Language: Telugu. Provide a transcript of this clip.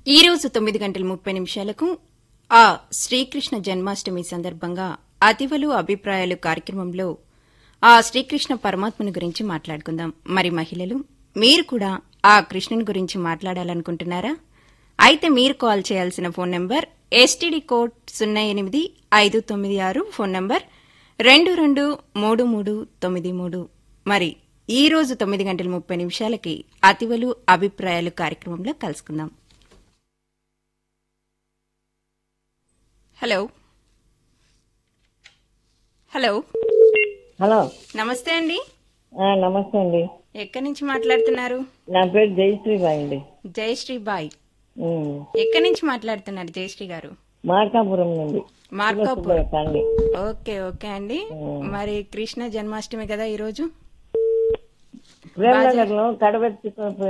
ఈ రోజు తొమ్మిది గంటల ముప్పై నిమిషాలకు ఆ శ్రీకృష్ణ జన్మాష్టమి సందర్భంగా అతివలు అభిప్రాయాలు కార్యక్రమంలో ఆ శ్రీకృష్ణ పరమాత్మని గురించి మాట్లాడుకుందాం మరి మహిళలు మీరు కూడా ఆ కృష్ణుని గురించి మాట్లాడాలనుకుంటున్నారా అయితే మీరు కాల్ చేయాల్సిన ఫోన్ నంబర్ ఎస్టీడీ కోడ్ సున్నా ఎనిమిది ఐదు తొమ్మిది ఆరు ఫోన్ నంబర్ రెండు రెండు మూడు మూడు తొమ్మిది మూడు మరి ఈ రోజు తొమ్మిది గంటల ముప్పై నిమిషాలకి అతివలు అభిప్రాయాలు కార్యక్రమంలో కలుసుకుందాం హలో హలో హలో నమస్తే అండి ఆ, నమస్తే అండి ఎక్కడి నుంచి మాట్లాడుతున్నారు నా పేరు జయశ్రీ బాయ్ అండి జయశ్రీ బాయ్ ఉమ్, ఎక్కడి నుంచి మాట్లాడుతున్నారు జయశ్రీ గారు మార్కాపురం నుండి మార్కాపూర్ కాలనీ ఓకే ఓకే అండి మరి కృష్ణ జన్మాష్టమి కదా ఈరోజు ప్రేమనగర్ లో కడబెట్టి